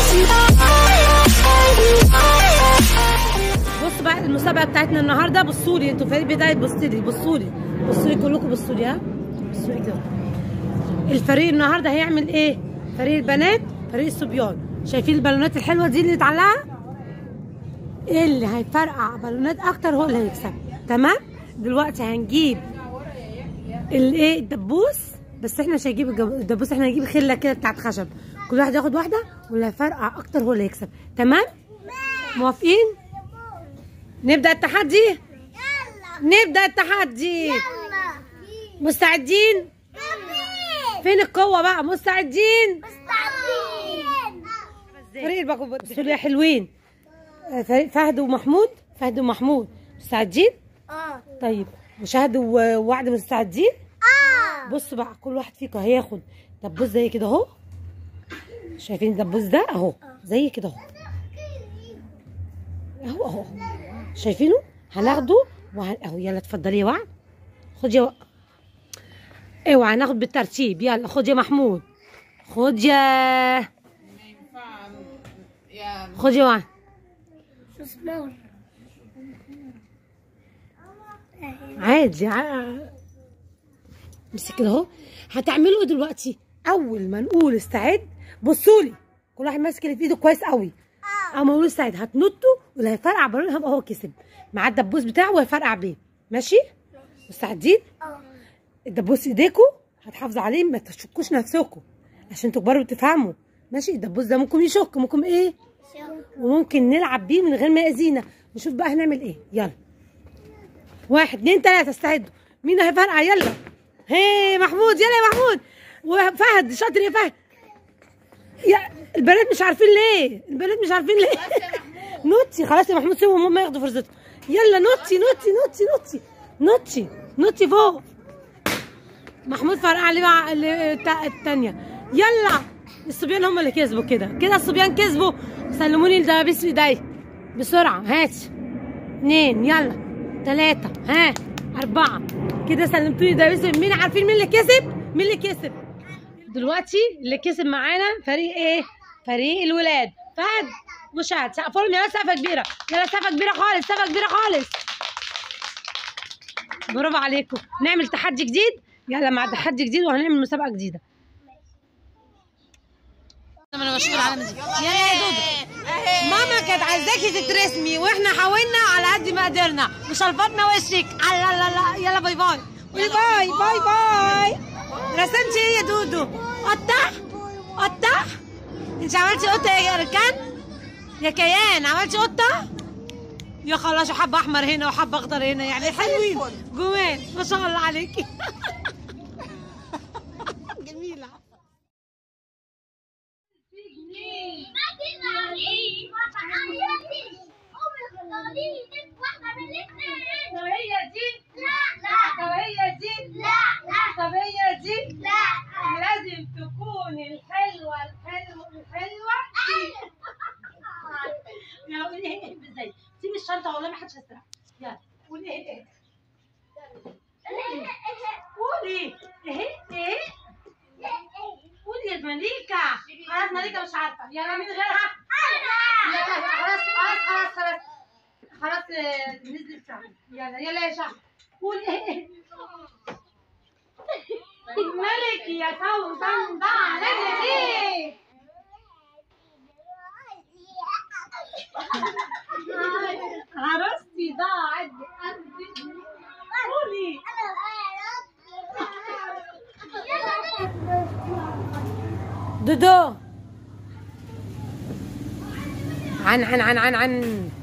بص بقى المسابقه بتاعتنا النهارده بصوا لي انتوا فريق بدايه بصوا لي بصوا لي بصوا لي كلكم بصوا لي ها بصوا لي كده الفريق النهارده هيعمل ايه فريق البنات فريق الصبيان شايفين البالونات الحلوه دي اللي متعلقه اللي هيفرقع بالونات اكتر هو اللي هيكسب تمام دلوقتي هنجيب الايه الدبوس بس احنا مش هنجيب الجب- الدبوس احنا هنجيب خله كده بتاعت خشب كل واحد ياخد واحده واللي هيفرقع اكتر هو اللي هيكسب تمام موافقين نبدا التحدي نبدا التحدي مستعدين فين القوه بقى مستعدين فريق الباكو بصوا لي يا حلوين آه، فريق فهد ومحمود فهد ومحمود مستعدين اه طيب وشهد و- ووعد مستعدين اه بصوا بقى كل واحد فيكم هياخد دبوس زي كده اهو شايفين الدبوس ده اهو زي كده اهو اهو اهو شايفينه هناخده وهن... اهو يلا اتفضلي يا وعد خد يا وعد اوعى ناخد بالترتيب يلا خد يا محمود خد يا خد يا وعد اسمعوا عادي ع- امسك كده اهو هتعملوا ايه دلوقتي اول ما نقول استعد بصوا لي كل واحد ماسك اللي في ايده كويس قوي اما نقول استعد هتنطوا واللي هيفرقع بالون هيبقى هو كسب معاه الدبوس بتاعه وهيفرقع بيه ماشي مستعدين اه الدبوس ايديكم هتحافظوا عليه ما تشكوش نفسكم عشان تكبروا وتفهموا ماشي الدبوس ده ممكن يشك ممكن ايه وممكن نلعب بيه من غير ما يأذينا نشوف بقى هنعمل ايه يلا واحد اتنين تلاتة استعدوا مين هيفرقع يلا هي محمود يلا يا محمود وفهد شاطر يا فهد يا البنات مش عارفين ليه البنات مش عارفين ليه نوتي خلاص يا محمود سيبهم هم ياخدوا فرصتهم يلا نوتي نوتي نوتي نوتي نوتي نوتي فوق محمود فرقع لي مع اللي- التا- التانية يلا الصبيان هم اللي كسبوا كده كده الصبيان كسبوا سلموني الدبابيس في ايدي بسرعة هات اتنين يلا تلاتة ها أربعة كده سلمتوني الدبابيس مين عارفين مين اللي كسب؟ مين اللي كسب؟ دلوقتي اللي كسب معانا فريق ايه؟ فريق الولاد فهد وشهد سقفوا لهم يلا سقفة كبيرة يلا سقفة كبيرة خالص سقفة كبيرة خالص برافو عليكم نعمل تحدي جديد يلا مع تحدي جديد وهنعمل مسابقه جديده انا مشهور على دي يلا يا دودو ماما كانت عايزاكي تترسمي واحنا حاولنا على قد ما قدرنا وشلفطنا وشك لا لا لا يلا باي باي قولي باي باي باي رسمتي ايه يا دودو قطة قطة انت عملتي قطة يا ركان يا كيان عملتي قطة يا خلاص حبة أحمر هنا وحبة أخضر هنا يعني حلوين جمال ما شاء الله عليكي جميلة طب هي دي طب هي دي طب هي دي لازم تكون الحلوة الحلوة الحلوة يلا قولي ايه ايه ازاي سيبي الشنطة والله ما حدش هيسرق يلا قولي ايه ايه قولي ايه ايه قولي يا مليكة خلاص مليكة مش عارفة يلا مين غيرها يلا خلاص خلاص خلاص خلاص خلاص آه، نزل شهر يلا يلا يا شهر قولي ايه ملك يا سوسن ضاع ليه عروستي ضاعت بقلبي قولي دودو عن عن عن عن عن